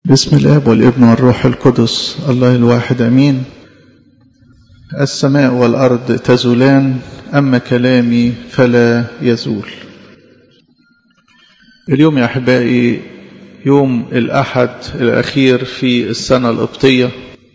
بسم الاب والابن والروح القدس الله الواحد امين السماء والارض تزولان اما كلامي فلا يزول اليوم يا احبائي يوم الاحد الاخير في السنه القبطيه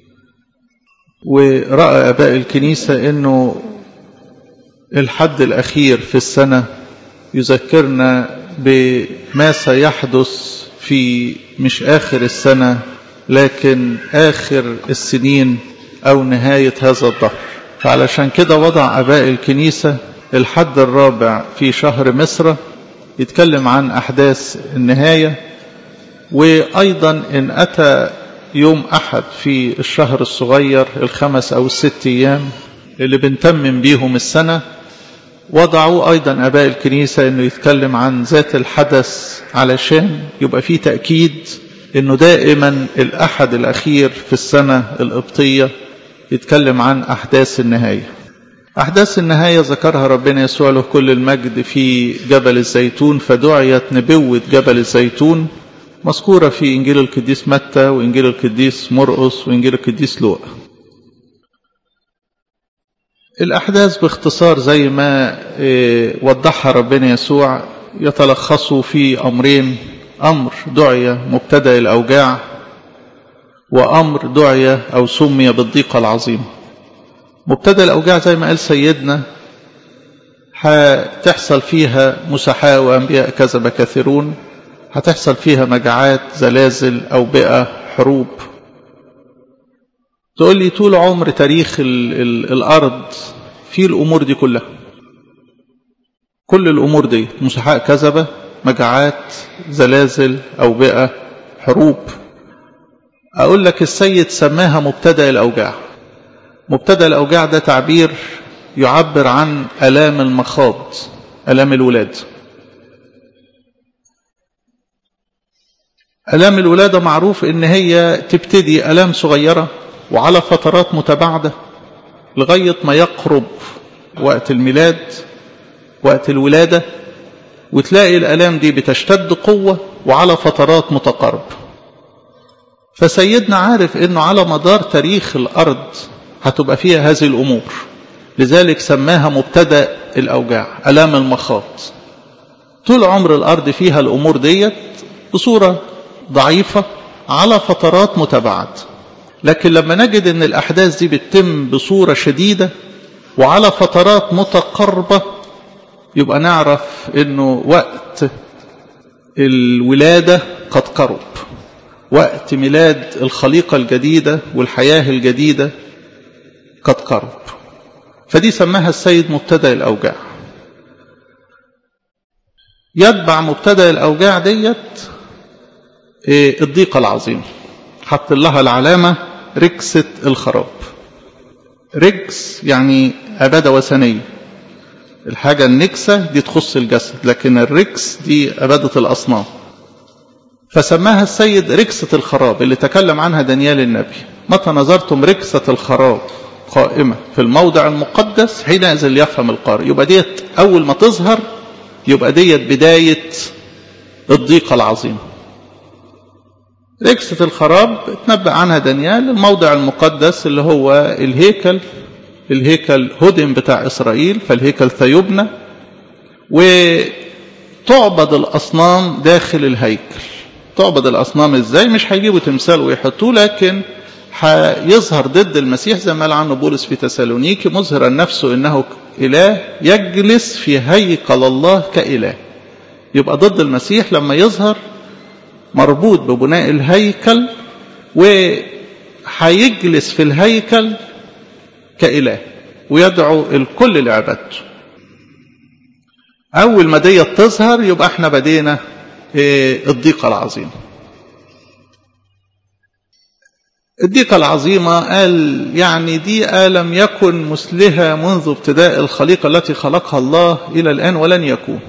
وراى اباء الكنيسه انه الحد الاخير في السنه يذكرنا بما سيحدث في مش آخر السنة لكن آخر السنين أو نهاية هذا الظهر فعلشان كده وضع أباء الكنيسة الحد الرابع في شهر مصر يتكلم عن أحداث النهاية وأيضا إن أتى يوم أحد في الشهر الصغير الخمس أو الست أيام اللي بنتمم بيهم السنة وضعوا أيضا أباء الكنيسة أنه يتكلم عن ذات الحدث علشان يبقى فيه تأكيد أنه دائما الأحد الأخير في السنة القبطية يتكلم عن أحداث النهاية أحداث النهاية ذكرها ربنا يسوع له كل المجد في جبل الزيتون فدعيت نبوة جبل الزيتون مذكورة في إنجيل القديس متى وإنجيل القديس مرقس وإنجيل القديس لوقا الأحداث باختصار زي ما وضحها ربنا يسوع يتلخصوا في أمرين أمر دعية مبتدأ الأوجاع وأمر دعية أو سمي بالضيقة العظيمة مبتدأ الأوجاع زي ما قال سيدنا هتحصل فيها مسحاة وأنبياء كذب كثيرون هتحصل فيها مجاعات زلازل أوبئة حروب تقول لي طول عمر تاريخ ال ال الأرض في الأمور دي كلها كل الأمور دي مسحاء كذبة مجاعات زلازل أوبئة حروب أقول لك السيد سماها مبتدأ الأوجاع مبتدأ الأوجاع ده تعبير يعبر عن ألام المخاض ألام الولادة ألام الولادة معروف إن هي تبتدي ألام صغيرة وعلى فترات متباعدة لغاية ما يقرب وقت الميلاد وقت الولادة وتلاقي الألام دي بتشتد قوة وعلى فترات متقاربة فسيدنا عارف أنه على مدار تاريخ الأرض هتبقى فيها هذه الأمور لذلك سماها مبتدأ الأوجاع ألام المخاط طول عمر الأرض فيها الأمور ديت بصورة ضعيفة على فترات متباعده لكن لما نجد ان الاحداث دي بتتم بصوره شديده وعلى فترات متقاربه يبقى نعرف انه وقت الولاده قد قرب وقت ميلاد الخليقه الجديده والحياه الجديده قد قرب فدي سماها السيد مبتدا الاوجاع يتبع مبتدا الاوجاع ديت الضيقه العظيمه حط لها العلامة ركسة الخراب ركس يعني عبادة وثنية الحاجة النكسة دي تخص الجسد لكن الركس دي عبادة الأصنام فسماها السيد ركسة الخراب اللي تكلم عنها دانيال النبي متى نظرتم ركسة الخراب قائمة في الموضع المقدس حينئذ يفهم القارئ يبقى ديت أول ما تظهر يبقى ديت بداية الضيقة العظيمة ركسة الخراب تنبأ عنها دانيال الموضع المقدس اللي هو الهيكل الهيكل هدم بتاع إسرائيل فالهيكل سيبنى وتعبد الأصنام داخل الهيكل تعبد الأصنام إزاي مش هيجيبوا تمثال ويحطوه لكن هيظهر ضد المسيح زي ما قال عنه بولس في تسالونيكي مظهرا نفسه إنه إله يجلس في هيكل الله كإله يبقى ضد المسيح لما يظهر مربوط ببناء الهيكل وهيجلس في الهيكل كإله ويدعو الكل لعبادته أول ما ديت تظهر يبقى احنا بدينا الضيقة العظيمة الضيقة العظيمة قال يعني دي لم يكن مثلها منذ ابتداء الخليقة التي خلقها الله إلى الآن ولن يكون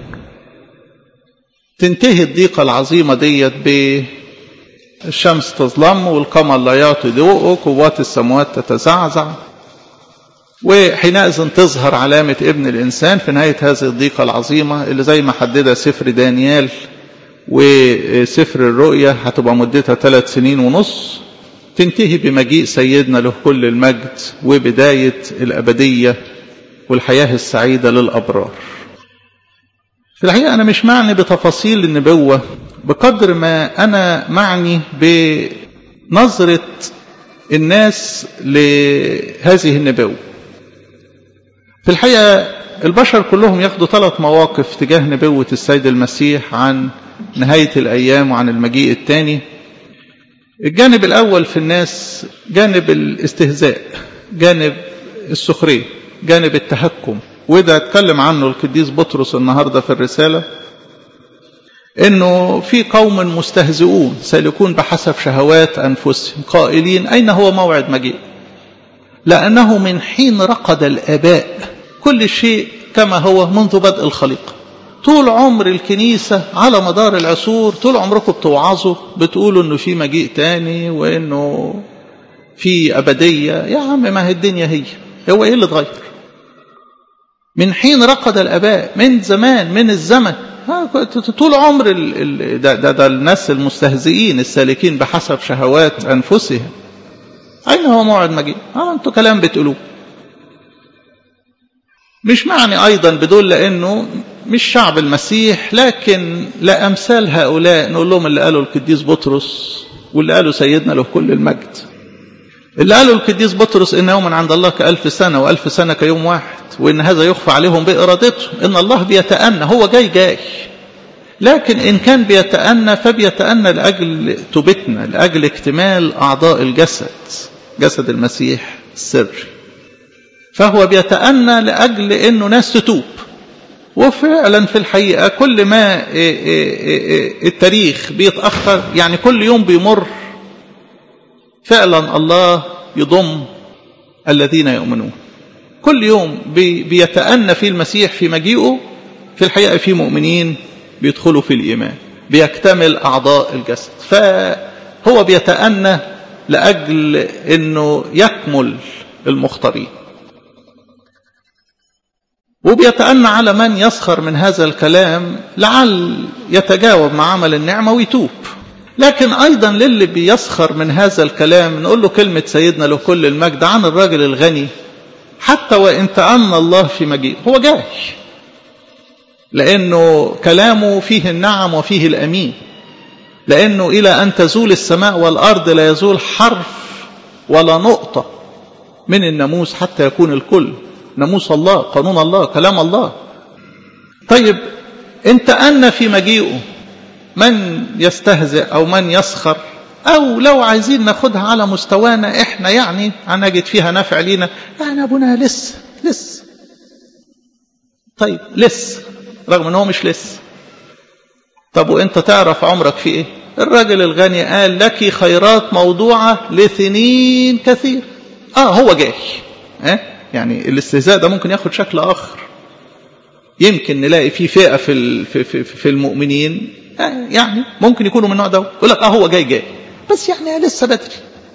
تنتهي الضيقة العظيمة ديت بالشمس تظلم والقمر لا يعطي ضوءه قوات السماوات تتزعزع وحينئذ تظهر علامة ابن الإنسان في نهاية هذه الضيقة العظيمة اللي زي ما حددها سفر دانيال وسفر الرؤيا هتبقى مدتها ثلاث سنين ونص تنتهي بمجيء سيدنا له كل المجد وبداية الأبدية والحياة السعيدة للأبرار في الحقيقة أنا مش معني بتفاصيل النبوة بقدر ما أنا معني بنظرة الناس لهذه النبوة في الحقيقة البشر كلهم ياخدوا ثلاث مواقف تجاه نبوة السيد المسيح عن نهاية الأيام وعن المجيء الثاني الجانب الأول في الناس جانب الاستهزاء جانب السخرية جانب التهكم وده اتكلم عنه القديس بطرس النهاردة في الرسالة انه في قوم مستهزئون سيكون بحسب شهوات انفسهم قائلين اين هو موعد مجيء لانه من حين رقد الاباء كل شيء كما هو منذ بدء الخليقه طول عمر الكنيسة على مدار العصور طول عمركم بتوعظوا بتقولوا انه في مجيء تاني وانه في ابدية يا عم ما هي الدنيا هي هو ايه اللي اتغير من حين رقد الاباء من زمان من الزمن طول عمر ال ال ده, ده, ده الناس المستهزئين السالكين بحسب شهوات انفسهم اين هو موعد مجيء اه انتوا كلام بتقولوه مش معني ايضا بدول لانه مش شعب المسيح لكن لامثال هؤلاء نقول لهم اللي قاله القديس بطرس واللي قاله سيدنا له كل المجد اللي قاله القديس بطرس ان يوما عند الله كألف سنة وألف سنة كيوم واحد وإن هذا يخفى عليهم بإرادته إن الله بيتأنى هو جاي جاي لكن إن كان بيتأنى فبيتأنى لأجل توبتنا لأجل اكتمال أعضاء الجسد جسد المسيح السري فهو بيتأنى لأجل أنه ناس تتوب وفعلا في الحقيقة كل ما التاريخ بيتأخر يعني كل يوم بيمر فعلا الله يضم الذين يؤمنون كل يوم بيتأنى في المسيح في مجيئه في الحقيقة في مؤمنين بيدخلوا في الإيمان بيكتمل أعضاء الجسد فهو بيتأنى لأجل أنه يكمل المختارين وبيتأنى على من يسخر من هذا الكلام لعل يتجاوب مع عمل النعمة ويتوب لكن أيضا للي بيسخر من هذا الكلام نقول له كلمة سيدنا له كل المجد عن الراجل الغني حتى وإن تأنى الله في مجيء هو جاي لأنه كلامه فيه النعم وفيه الأمين لأنه إلى أن تزول السماء والأرض لا يزول حرف ولا نقطة من الناموس حتى يكون الكل ناموس الله قانون الله كلام الله طيب انت أن في مجيئه من يستهزئ أو من يسخر أو لو عايزين ناخدها على مستوانا إحنا يعني هنجد فيها نفع لينا يعني أبونا لسه لسه طيب لسه رغم ان هو مش لسه طب وانت تعرف عمرك في ايه الراجل الغني قال لك خيرات موضوعة لسنين كثير اه هو جاي اه؟ يعني الاستهزاء ده ممكن ياخد شكل اخر يمكن نلاقي في فئة في في في, في المؤمنين آه يعني ممكن يكونوا من النوع ده يقول لك اه هو جاي جاي بس يعني لسه بدري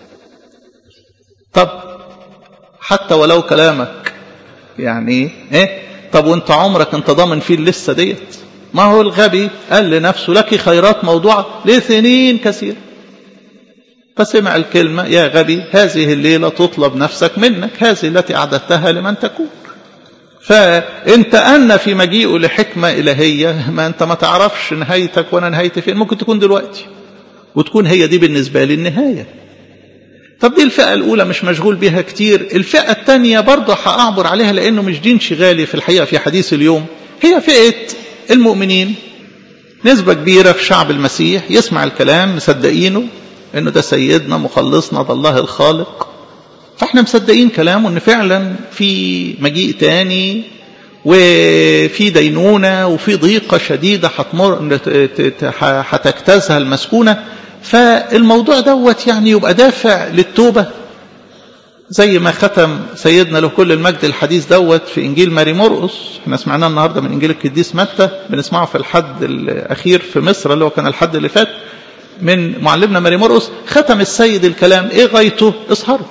طب حتى ولو كلامك يعني ايه طب وانت عمرك انت ضامن فيه لسه ديت ما هو الغبي قال لنفسه لك خيرات موضوعة لسنين كثير فسمع الكلمة يا غبي هذه الليلة تطلب نفسك منك هذه التي أعددتها لمن تكون فانت أن في مجيئه لحكمة إلهية ما أنت ما تعرفش نهايتك وأنا نهايتي فين ممكن تكون دلوقتي وتكون هي دي بالنسبة لي النهاية طب دي الفئة الأولى مش مشغول بها كتير الفئة الثانية برضه هأعبر عليها لأنه مش دي انشغالي في الحقيقة في حديث اليوم هي فئة المؤمنين نسبة كبيرة في شعب المسيح يسمع الكلام مصدقينه انه ده سيدنا مخلصنا ده الله الخالق فاحنا مصدقين كلامه ان فعلا في مجيء تاني وفي دينونة وفي ضيقة شديدة هتمر هتجتازها المسكونة فالموضوع دوت يعني يبقى دافع للتوبة زي ما ختم سيدنا له كل المجد الحديث دوت في إنجيل ماري مرقس احنا سمعناه النهاردة من إنجيل القديس متى بنسمعه في الحد الأخير في مصر اللي هو كان الحد اللي فات من معلمنا ماري مرقس ختم السيد الكلام ايه غايته اسهروا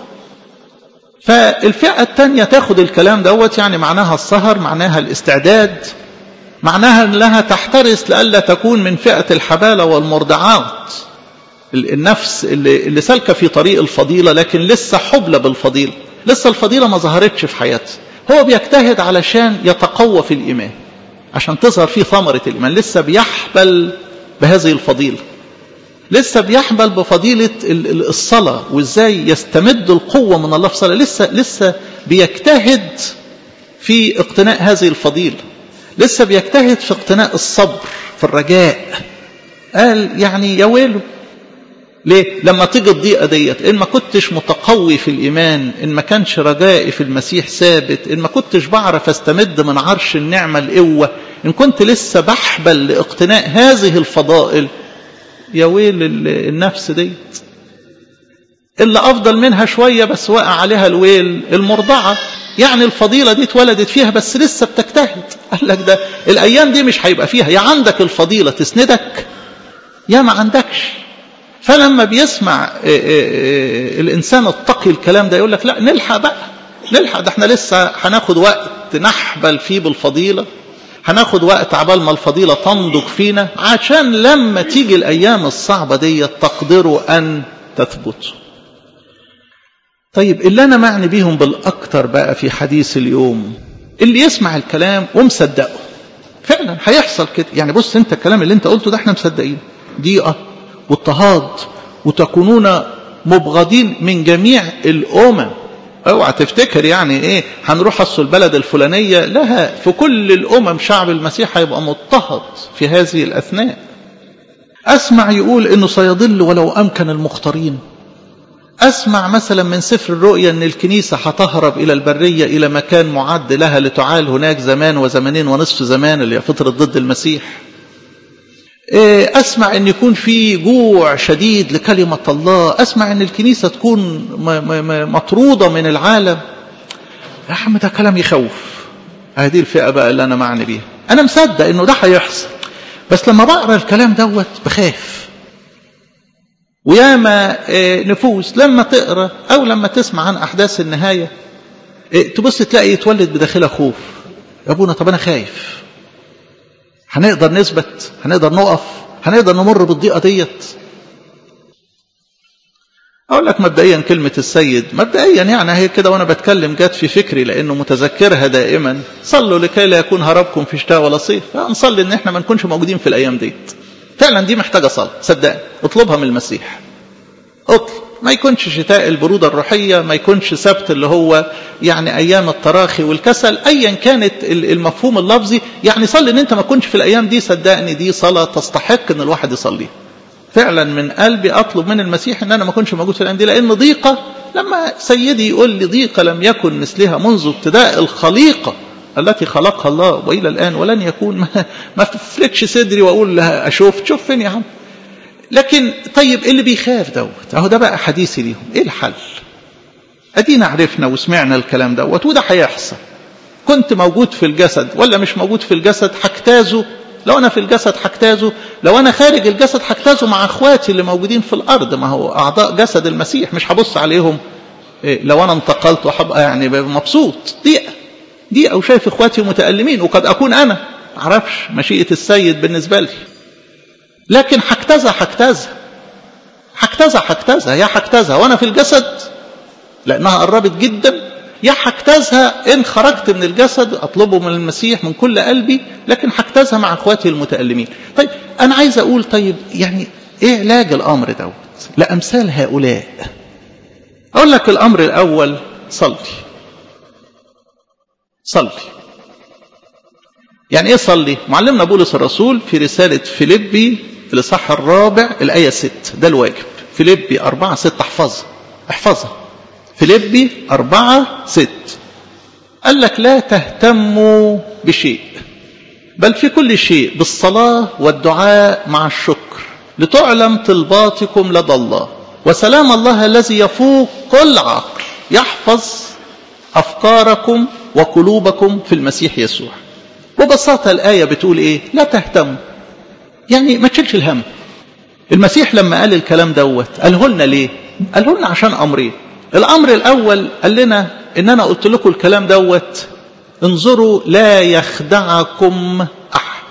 فالفئة الثانية تاخد الكلام دوت يعني معناها السهر معناها الاستعداد معناها أنها تحترس لألا تكون من فئة الحبالة والمرضعات النفس اللي, اللي سالكة في طريق الفضيلة لكن لسه حبلة بالفضيلة لسه الفضيلة ما ظهرتش في حياتها هو بيجتهد علشان يتقوى في الإيمان عشان تظهر فيه ثمرة الإيمان لسه بيحبل بهذه الفضيلة لسه بيحبل بفضيلة الصلاة وإزاي يستمد القوة من الله في الصلاة لسه, لسه بيجتهد في اقتناء هذه الفضيلة لسه بيجتهد في اقتناء الصبر في الرجاء قال يعني يا ويله ليه؟ لما تيجي الضيقة ديت إن ما كنتش متقوي في الإيمان إن ما كانش رجائي في المسيح ثابت إن ما كنتش بعرف استمد من عرش النعمة القوة إن كنت لسه بحبل لاقتناء هذه الفضائل يا ويل النفس ديت اللي أفضل منها شوية بس وقع عليها الويل المرضعة يعني الفضيلة دي اتولدت فيها بس لسه بتجتهد قال لك ده الأيام دي مش هيبقى فيها يا عندك الفضيلة تسندك يا ما عندكش فلما بيسمع الإنسان التقي الكلام ده يقول لك لا نلحق بقى نلحق ده احنا لسه هناخد وقت نحبل فيه بالفضيلة هناخد وقت عبال ما الفضيلة تنضج فينا عشان لما تيجي الأيام الصعبة دي تقدروا أن تثبتوا طيب اللي أنا معني بيهم بالأكتر بقى في حديث اليوم اللي يسمع الكلام ومصدقه فعلا هيحصل كده يعني بص انت الكلام اللي انت قلته ده احنا مصدقين ضيقة واضطهاد وتكونون مبغضين من جميع الأمم اوعى تفتكر يعني ايه هنروح اصل البلد الفلانية لها في كل الأمم شعب المسيح هيبقى مضطهد في هذه الأثناء أسمع يقول إنه سيضل ولو أمكن المختارين أسمع مثلا من سفر الرؤيا أن الكنيسة هتهرب إلى البرية إلى مكان معد لها لتعال هناك زمان وزمانين ونصف زمان اللي هي فترة ضد المسيح أسمع أن يكون في جوع شديد لكلمة الله أسمع أن الكنيسة تكون مطرودة من العالم يا عم ده كلام يخوف هذه الفئة بقى اللي أنا معني بيها أنا مصدق أنه ده هيحصل بس لما بقرأ الكلام دوت بخاف وياما نفوس لما تقرأ أو لما تسمع عن أحداث النهاية تبص تلاقي يتولد بداخلها خوف يا أبونا طب أنا خايف هنقدر نثبت هنقدر نقف هنقدر نمر بالضيقة ديت أقول لك مبدئيا كلمة السيد مبدئيا يعني هي كده وأنا بتكلم جت في فكري لأنه متذكرها دائما صلوا لكي لا يكون هربكم في شتاء ولا صيف نصلي إن إحنا ما نكونش موجودين في الأيام ديت فعلا دي محتاجة صلاة صدقني اطلبها من المسيح اطلب ما يكونش شتاء البرودة الروحية ما يكونش سبت اللي هو يعني أيام التراخي والكسل أيا كانت المفهوم اللفظي يعني صلي إن أنت ما كنتش في الأيام دي صدقني دي صلاة تستحق إن الواحد يصليها فعلا من قلبي أطلب من المسيح إن أنا ما كنتش موجود في الأيام دي لأن ضيقة لما سيدي يقول لي ضيقة لم يكن مثلها منذ ابتداء الخليقة التي خلقها الله وإلى الآن ولن يكون ما, ما تفلكش صدري وأقول لها أشوف شوف فين يا عم لكن طيب اللي بيخاف دوت اهو ده بقى حديثي ليهم ايه الحل ادينا عرفنا وسمعنا الكلام دوت وده هيحصل كنت موجود في الجسد ولا مش موجود في الجسد هجتازه لو انا في الجسد هجتازه لو انا خارج الجسد هجتازه مع اخواتي اللي موجودين في الارض ما هو اعضاء جسد المسيح مش هبص عليهم إيه لو انا انتقلت وهبقى يعني مبسوط دقيقه دقيقه وشايف اخواتي متالمين وقد اكون انا معرفش مشيئه السيد بالنسبه لي لكن حكتزها حكتزها حكتزها حكتزها يا حكتزها وانا في الجسد لانها قربت جدا يا حكتزها ان خرجت من الجسد اطلبه من المسيح من كل قلبي لكن حكتزها مع اخواتي المتالمين طيب انا عايز اقول طيب يعني ايه علاج الامر دوت لامثال هؤلاء اقول لك الامر الاول صلي صلي يعني ايه صلي معلمنا بولس الرسول في رسالة فيليبي في الإصحاح الرابع الآية 6 ده الواجب فيليبي 4 6 احفظها احفظها فيليبي 4 6 قال لك لا تهتموا بشيء بل في كل شيء بالصلاة والدعاء مع الشكر لتعلم طلباتكم لدى الله وسلام الله الذي يفوق كل عقل يحفظ أفكاركم وقلوبكم في المسيح يسوع ببساطة الآية بتقول إيه لا تهتم يعني ما تشيلش الهم المسيح لما قال الكلام دوت قاله لنا ليه قاله لنا عشان أمرين الأمر الأول قال لنا إن أنا قلت لكم الكلام دوت انظروا لا يخدعكم أحد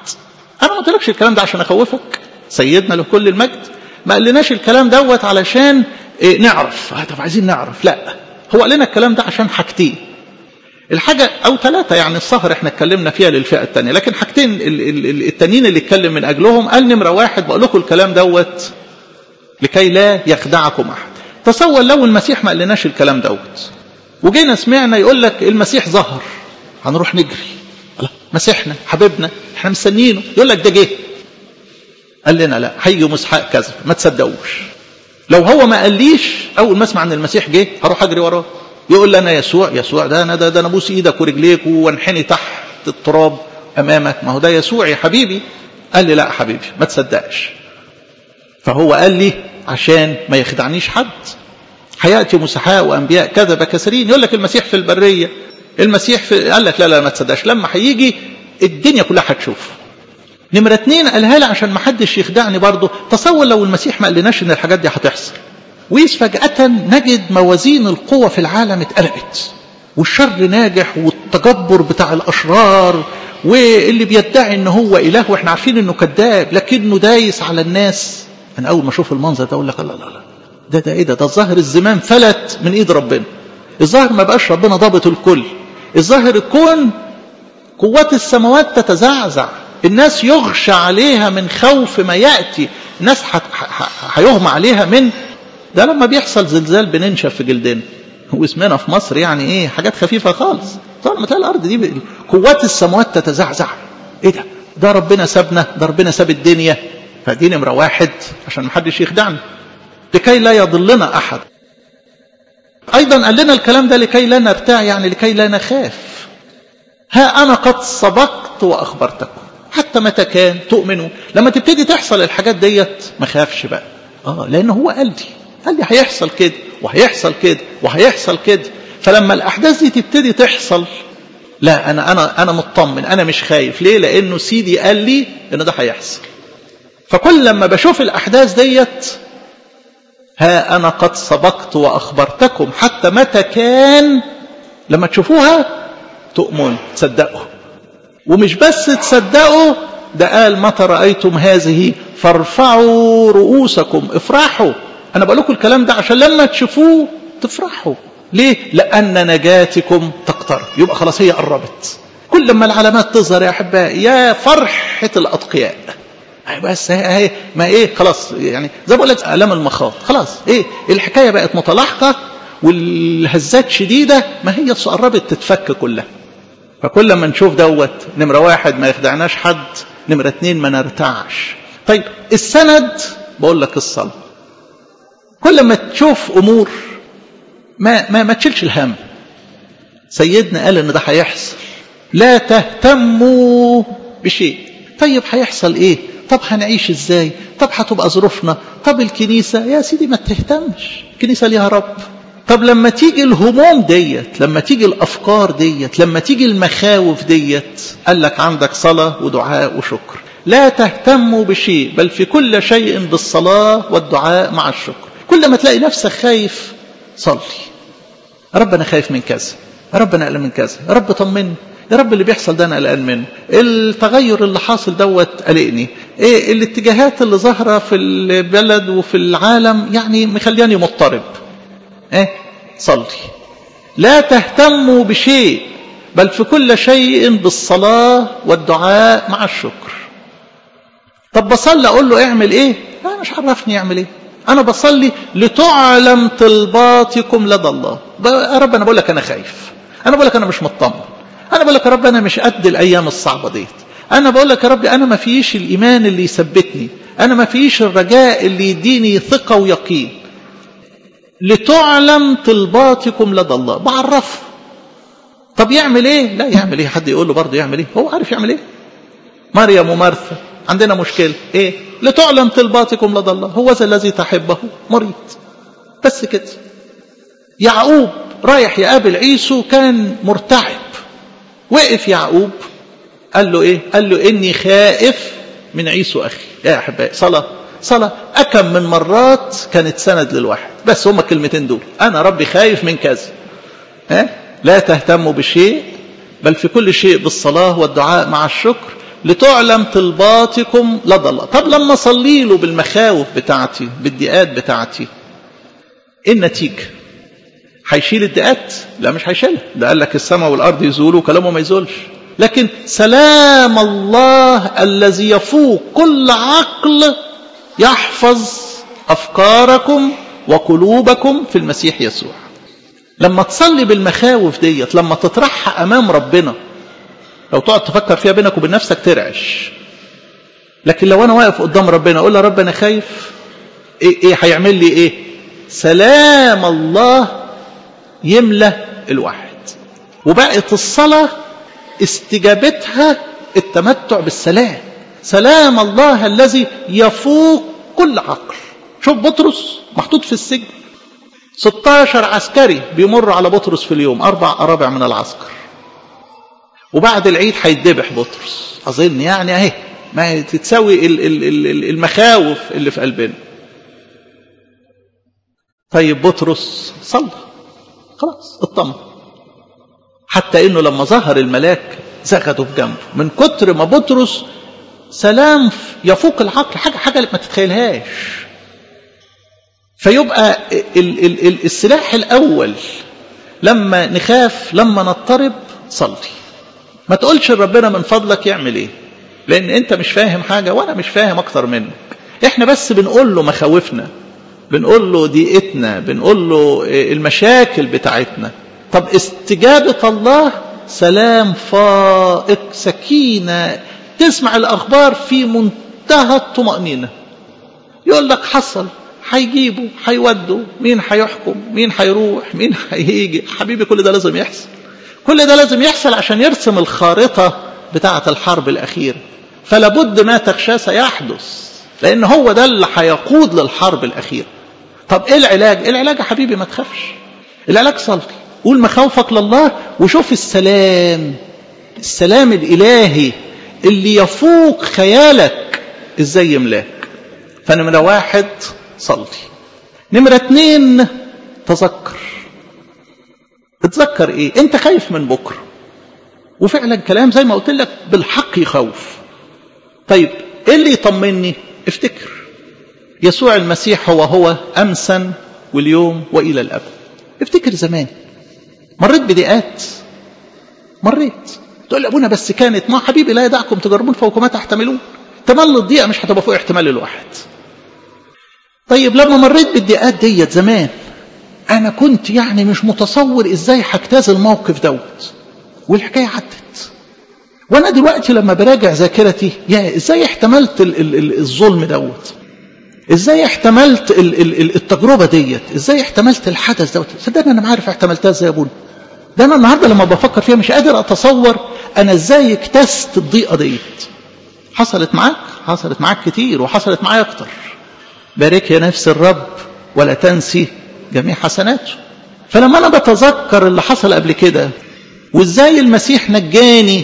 انا ما قلتلكش الكلام ده عشان اخوفك سيدنا له كل المجد ما قالناش الكلام دوت علشان إيه نعرف آه طب عايزين نعرف لا هو قال لنا الكلام ده عشان حاجتين الحاجة أو ثلاثة يعني السهر احنا اتكلمنا فيها للفئة الثانية لكن حاجتين التانيين اللي اتكلم من أجلهم قال نمرة واحد بقول لكم الكلام دوت لكي لا يخدعكم أحد تصور لو المسيح ما قالناش الكلام دوت وجينا سمعنا يقول لك المسيح ظهر هنروح نجري مسيحنا حبيبنا احنا مستنيينه يقول لك ده جه قال لنا لا هيجي مسحاق كذا ما تصدقوش لو هو ما قاليش اول ما اسمع ان المسيح جه هروح اجري وراه يقول لنا يسوع يسوع ده انا ده, ده انا ابوس ايدك ورجليك وانحني تحت التراب امامك ما هو ده يسوع يا حبيبي قال لي لا يا حبيبي ما تصدقش فهو قال لي عشان ما يخدعنيش حد هياتي مسحاء وانبياء كذب كثيرين يقول لك المسيح في البريه المسيح في قال لك لا لا ما تصدقش لما هيجي الدنيا كلها هتشوف نمرة اتنين قالها لي عشان ما حدش يخدعني برضه تصور لو المسيح ما قالناش ان الحاجات دي هتحصل ويس فجأة نجد موازين القوة في العالم اتقلبت والشر ناجح والتجبر بتاع الأشرار واللي بيدعي ان هو إله واحنا عارفين انه كذاب لكنه دايس على الناس انا اول ما اشوف المنظر ده اقول لك لا لا لا ده ده ايه ده ده الظاهر الزمان فلت من ايد ربنا الظاهر ما بقاش ربنا ضابط الكل الظاهر الكون قوات السماوات تتزعزع الناس يغشى عليها من خوف ما يأتي الناس هيغمى عليها من ده لما بيحصل زلزال بننشف في جلدنا واسمنا في مصر يعني ايه حاجات خفيفة خالص طبعا لما تلاقي الارض دي قوات السماوات تتزعزع ايه ده ده ربنا سابنا ده ربنا ساب الدنيا فدي نمرة واحد عشان محدش يخدعنا لكي لا يضلنا احد ايضا قال لنا الكلام ده لكي لا نرتاع يعني لكي لا نخاف ها انا قد سبقت واخبرتكم حتى متى كان تؤمنوا لما تبتدي تحصل الحاجات ديت ما خافش بقى اه لان هو قال لي قال لي هيحصل كده وهيحصل كده وهيحصل كده فلما الاحداث دي تبتدي تحصل لا انا انا انا مطمن انا مش خايف ليه لانه سيدي قال لي ان ده هيحصل فكل لما بشوف الاحداث ديت ها انا قد سبقت واخبرتكم حتى متى كان لما تشوفوها تؤمن تصدقوا ومش بس تصدقوا ده قال متى رأيتم هذه فارفعوا رؤوسكم افرحوا انا بقول لكم الكلام ده عشان لما تشوفوه تفرحوا ليه لان نجاتكم تقترب يبقى خلاص هي قربت كل ما العلامات تظهر يا احبائي يا فرحه الاتقياء بس هي ما ايه خلاص يعني زي ما بقول لك الام المخاض خلاص ايه الحكايه بقت متلاحقه والهزات شديده ما هي قربت تتفك كلها فكل ما نشوف دوت نمرة واحد ما يخدعناش حد نمرة اتنين ما نرتعش طيب السند بقول لك الصلاة كل ما تشوف أمور ما, ما, ما تشيلش الهم سيدنا قال ان ده هيحصل لا تهتموا بشيء طيب هيحصل ايه طب هنعيش ازاي طب هتبقى ظروفنا طب الكنيسة يا سيدي ما تهتمش الكنيسة ليها رب طب لما تيجي الهموم ديت لما تيجي الافكار ديت لما تيجي المخاوف ديت قال لك عندك صلاه ودعاء وشكر لا تهتموا بشيء بل في كل شيء بالصلاه والدعاء مع الشكر كل ما تلاقي نفسك خايف صلي رب انا خايف من كذا رب انا قلقان من كذا يا رب طمني يا رب اللي بيحصل ده انا قلقان منه التغير اللي حاصل دوت قلقني ايه الاتجاهات اللي ظاهره في البلد وفي العالم يعني مخلياني مضطرب ايه صلي لا تهتموا بشيء بل في كل شيء بالصلاة والدعاء مع الشكر طب بصلي اقول له اعمل ايه لا مش عرفني اعمل ايه انا بصلي لتعلم طلباتكم لدى الله يا رب انا بقول لك انا خايف انا بقول لك انا مش مطمن انا بقول لك يا رب انا مش قد الايام الصعبه ديت انا بقول لك يا رب انا ما فيش الايمان اللي يثبتني انا ما فيش الرجاء اللي يديني ثقه ويقين لتعلم طلباتكم لدى الله بعرفه طب يعمل ايه لا يعمل ايه حد يقول له برضه يعمل ايه هو عارف يعمل ايه مريم ومرثا عندنا مشكله ايه لتعلم طلباتكم لدى الله هو ذا الذي تحبه مريض بس كده يعقوب رايح يقابل عيسو كان مرتعب وقف يعقوب قال له ايه قال له اني خائف من عيسو اخي يا احبائي صلاه صلاة أكم من مرات كانت سند للواحد بس هما الكلمتين دول أنا ربي خايف من كذا ها؟ لا تهتموا بشيء بل في كل شيء بالصلاة والدعاء مع الشكر لتعلم طلباتكم لدى الله طب لما اصلي له بالمخاوف بتاعتي بالدقات بتاعتي ايه النتيجه هيشيل الدقات لا مش هيشيلها ده قال لك السماء والارض يزولوا وكلامه ما يزولش لكن سلام الله الذي يفوق كل عقل يحفظ افكاركم وقلوبكم في المسيح يسوع لما تصلي بالمخاوف ديت لما تطرحها امام ربنا لو تقعد تفكر فيها بينك وبين نفسك ترعش لكن لو انا واقف قدام ربنا اقول له رب انا خايف ايه ايه هيعمل لي ايه سلام الله يملى الواحد وبقت الصلاه استجابتها التمتع بالسلام سلام الله الذي يفوق كل عقل شوف بطرس محطوط في السجن 16 عسكري بيمر على بطرس في اليوم أربع أرابع من العسكر وبعد العيد هيتذبح بطرس أظن يعني أهي ما تتساوي المخاوف اللي في قلبنا طيب بطرس صلى خلاص اطمن حتى انه لما ظهر الملاك زغده في جنبه من كتر ما بطرس سلام يفوق العقل حاجه حاجه ما تتخيلهاش فيبقى ال ال ال السلاح الاول لما نخاف لما نضطرب صلي ما تقولش لربنا من فضلك يعمل ايه لان انت مش فاهم حاجه وانا مش فاهم اكتر منك احنا بس بنقول له مخاوفنا بنقول له ضيقتنا بنقول له المشاكل بتاعتنا طب استجابة الله سلام فائق سكينة تسمع الأخبار في منتهى الطمأنينة يقول لك حصل هيجيبوا هيودوا مين هيحكم مين هيروح مين هيجي حبيبي كل ده لازم يحصل كل ده لازم يحصل عشان يرسم الخارطة بتاعة الحرب الأخيرة فلابد ما تخشى سيحدث لأن هو ده اللي هيقود للحرب الأخيرة طب إيه العلاج؟ إيه العلاج يا حبيبي ما تخافش العلاج صلي قول مخاوفك لله وشوف السلام السلام الإلهي اللي يفوق خيالك إزاي يملاك فنمرة واحد صلي نمرة اتنين تذكر تتذكر ايه انت خايف من بكرة وفعلا كلام زي ما قلت لك بالحق يخوف طيب ايه اللي يطمني افتكر يسوع المسيح هو هو امسا واليوم والى الابد افتكر زمان مريت بضيقات مريت تقول لي ابونا بس كانت ما حبيبي لا يدعكم تجربون فوق ما تحتملون تمل الضيقه مش هتبقى فوق احتمال الواحد طيب لما مريت بالضيقات ديت زمان انا كنت يعني مش متصور ازاي هجتاز الموقف دوت والحكايه عدت وانا دلوقتي لما براجع ذاكرتي يا ازاي احتملت ال ال ال الظلم دوت ازاي احتملت ال ال التجربه ديت ازاي احتملت الحدث دوت صدقني انا ما عارف احتملتها ازاي يا ابونا ده انا النهارده لما بفكر فيها مش قادر اتصور انا ازاي اكتست الضيقه ديت حصلت معاك حصلت معاك كتير وحصلت معايا اكتر بارك يا نفس الرب ولا تنسي جميع حسناته فلما انا بتذكر اللي حصل قبل كده وازاي المسيح نجاني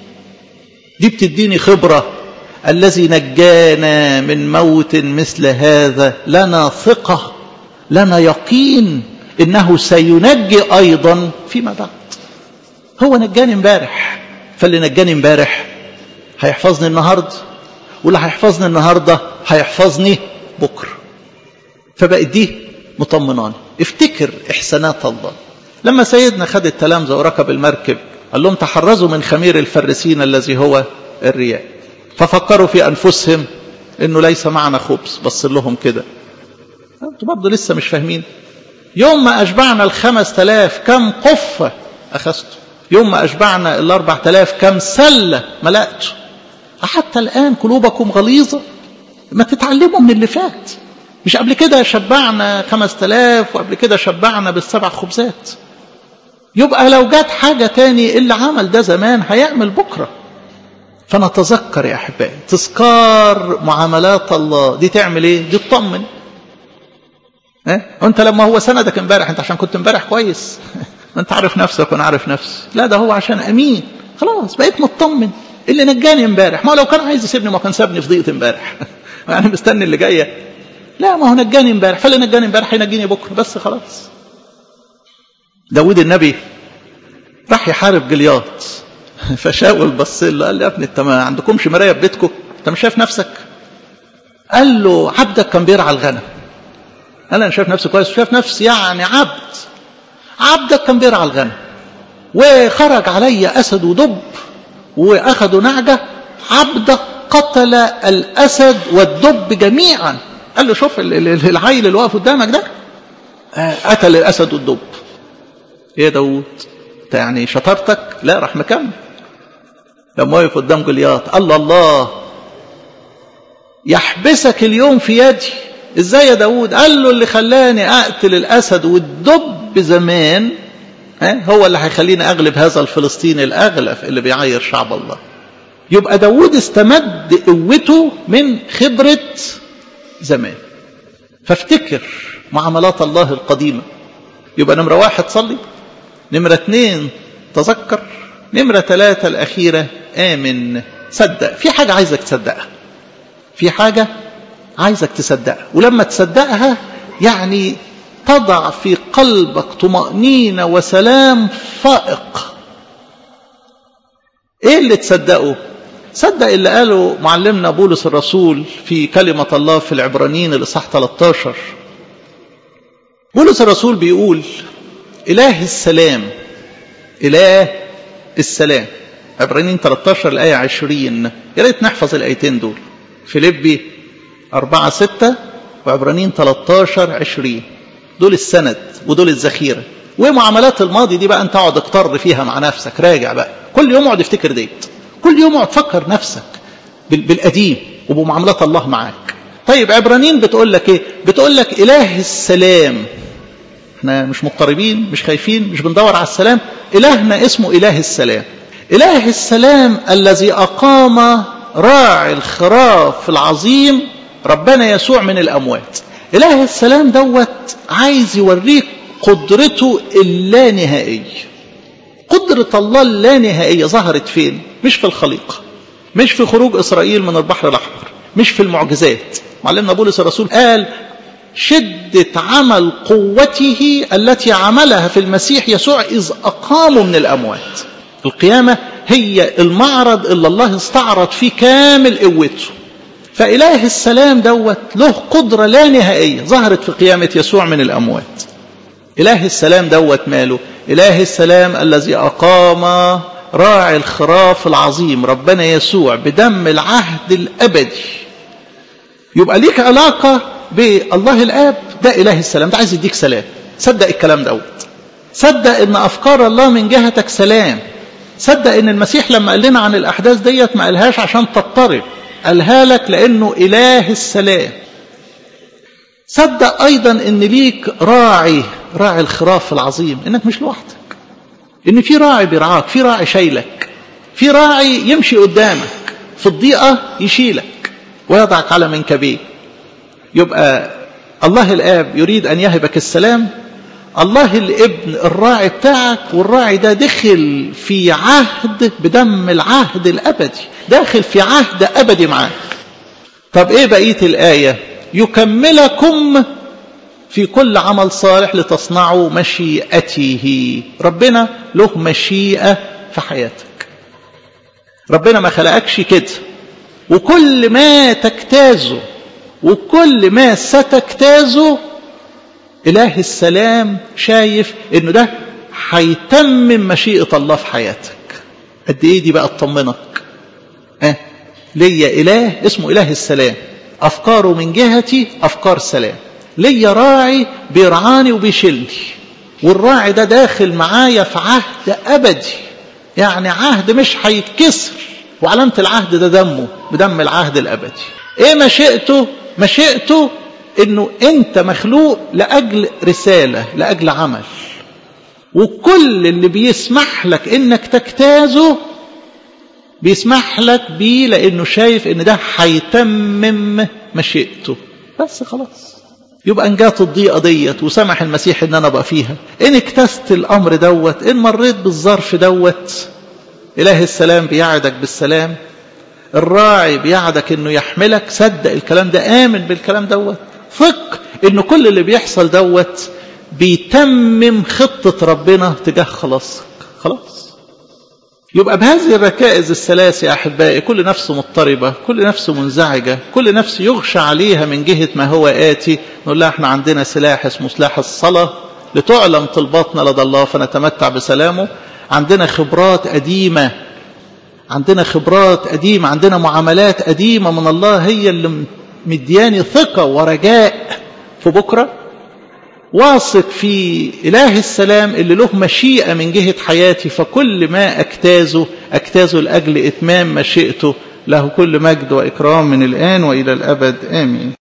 دي بتديني خبره الذي نجانا من موت مثل هذا لنا ثقه لنا يقين انه سينجي ايضا فيما بعد هو نجاني امبارح فاللي نجاني امبارح هيحفظني النهارده واللي هيحفظني النهارده هيحفظني بكره فبقت دي مطمناني افتكر احسانات الله لما سيدنا خد التلامذه وركب المركب قال لهم تحرزوا من خمير الفرسين الذي هو الرياء ففكروا في انفسهم انه ليس معنا خبز بص لهم كده انتوا برضه لسه مش فاهمين يوم ما اشبعنا الخمس تلاف كم قفه اخذته يوم ما اشبعنا الاربع تلاف كم سله ملأته حتى الان قلوبكم غليظه ما تتعلموا من اللي فات مش قبل كده شبعنا خمس تلاف وقبل كده شبعنا بالسبع خبزات يبقى لو جت حاجة تاني اللي عمل ده زمان هيعمل بكرة فنتذكر يا أحبائي تذكار معاملات الله دي تعمل ايه دي تطمن اه؟ انت لما هو سندك امبارح انت عشان كنت امبارح كويس انت عارف نفسك وانا عارف نفسي لا ده هو عشان امين خلاص بقيت مطمن اللي نجاني امبارح ما لو كان عايز يسيبني ما كان سابني في ضيقه امبارح يعني مستني اللي جايه لا ما هو نجاني امبارح فاللي نجاني امبارح هينجيني بكره بس خلاص داود النبي راح يحارب جلياط فشاول بص له قال له يا ابني انت ما عندكمش مرايه في بيتكم انت مش شايف نفسك قال له عبدك كان بيرعى الغنم قال انا شايف نفسي كويس شايف نفسي يعني عبد عبدك كان بيرعى الغنم وخرج علي اسد ودب واخذوا نعجه عبدك قتل الاسد والدب جميعا قال له شوف العيل اللي واقف قدامك ده قتل الاسد والدب ايه يا داوود انت يعني شطارتك لا راح مكمل لما وقف قدام جولياط الله الله يحبسك اليوم في يدي ازاي يا داود قال له اللي خلاني اقتل الاسد والدب زمان هو اللي هيخليني اغلب هذا الفلسطيني الاغلف اللي بيعاير شعب الله يبقى داود استمد قوته من خبرة زمان فافتكر معاملات الله القديمة يبقى نمرة واحد صلي نمرة اتنين تذكر نمرة ثلاثة الأخيرة آمن صدق في حاجة عايزك تصدقها في حاجة عايزك تصدقها ولما تصدقها يعني تضع في قلبك طمأنينة وسلام فائق ايه اللي تصدقه صدق اللي قاله معلمنا بولس الرسول في كلمة الله في العبرانيين الإصحاح 13 بولس الرسول بيقول إله السلام إله السلام عبرانيين 13 الآية 20 يا ريت نحفظ الآيتين دول فيليبي 4 6 وعبرانيين 13 20 دول السند ودول الذخيرة ومعاملات الماضي دي بقى انت اقعد اقتر فيها مع نفسك راجع بقى كل يوم اقعد افتكر ديت كل يوم اقعد فكر نفسك بالقديم وبمعاملات الله معاك طيب عبرانيين بتقول لك ايه بتقول لك اله السلام احنا مش مضطربين مش خايفين مش بندور على السلام الهنا اسمه اله السلام اله السلام الذي اقام راعي الخراف العظيم ربنا يسوع من الاموات اله السلام دوت عايز يوريك قدرته اللانهائيه قدرة الله اللانهائية ظهرت فين؟ مش في الخليقة مش في خروج إسرائيل من البحر الأحمر مش في المعجزات معلمنا بولس الرسول قال شدة عمل قوته التي عملها في المسيح يسوع إذ أقاموا من الأموات القيامة هي المعرض اللي الله استعرض فيه كامل قوته فإله السلام دوت له قدرة لا نهائية ظهرت في قيامة يسوع من الأموات إله السلام دوت ماله إله السلام الذي أقام راعي الخراف العظيم ربنا يسوع بدم العهد الأبدي يبقى ليك علاقة بالله الآب ده إله السلام ده عايز يديك سلام صدق الكلام دوت صدق ان افكار الله من جهتك سلام صدق ان المسيح لما قال لنا عن الاحداث ديت ما قالهاش عشان تضطرب قالها لك لانه اله السلام صدق ايضا ان ليك راعي راعي الخراف العظيم انك مش لوحدك ان في راعي بيرعاك في راعي شايلك في راعي يمشي قدامك في الضيقه يشيلك ويضعك على منكبيه يبقى الله الاب يريد ان يهبك السلام الله الابن الراعي بتاعك والراعي ده دخل في عهد بدم العهد الابدي داخل في عهد ابدي معاك طب ايه بقيه الايه يكملكم في كل عمل صالح لتصنعوا مشيئته ربنا له مشيئه في حياتك ربنا ما خلقكش كده وكل ما تجتازه وكل ما ستجتازه إله السلام شايف إنه ده هيتمم مشيئة الله في حياتك قد إيه دي بقى تطمنك أه ليا إله اسمه إله السلام أفكاره من جهتي أفكار سلام ليا راعي بيرعاني وبيشيلني والراعي ده داخل معايا في عهد أبدي يعني عهد مش هيتكسر وعلامة العهد ده دمه بدم العهد الأبدي إيه مشيئته مشيئته انه انت مخلوق لاجل رساله لاجل عمل وكل اللي بيسمح لك انك تجتازه بيسمح لك بيه لانه شايف ان ده هيتمم مشيئته بس خلاص يبقى ان جات الضيقه ديت وسمح المسيح ان انا ابقى فيها ان اكتست الامر دوت ان مريت بالظرف دوت اله السلام بيعدك بالسلام الراعي بيعدك انه يحملك صدق الكلام ده امن بالكلام دوت ثق ان كل اللي بيحصل دوت بيتمم خطة ربنا تجاه خلاصك خلاص يبقى بهذه الركائز الثلاث يا أحبائي كل نفس مضطربة كل نفس منزعجة كل نفس يغشى عليها من جهة ما هو آتي نقول لها احنا عندنا سلاح اسمه سلاح الصلاة لتعلم طلباتنا لدى الله فنتمتع بسلامه عندنا خبرات قديمة عندنا خبرات قديمة عندنا معاملات قديمة من الله هي اللي مدياني ثقة ورجاء في بكرة واثق في إله السلام اللي له مشيئة من جهة حياتي فكل ما أجتازه أجتازه لأجل إتمام مشيئته له كل مجد وإكرام من الآن وإلى الأبد آمين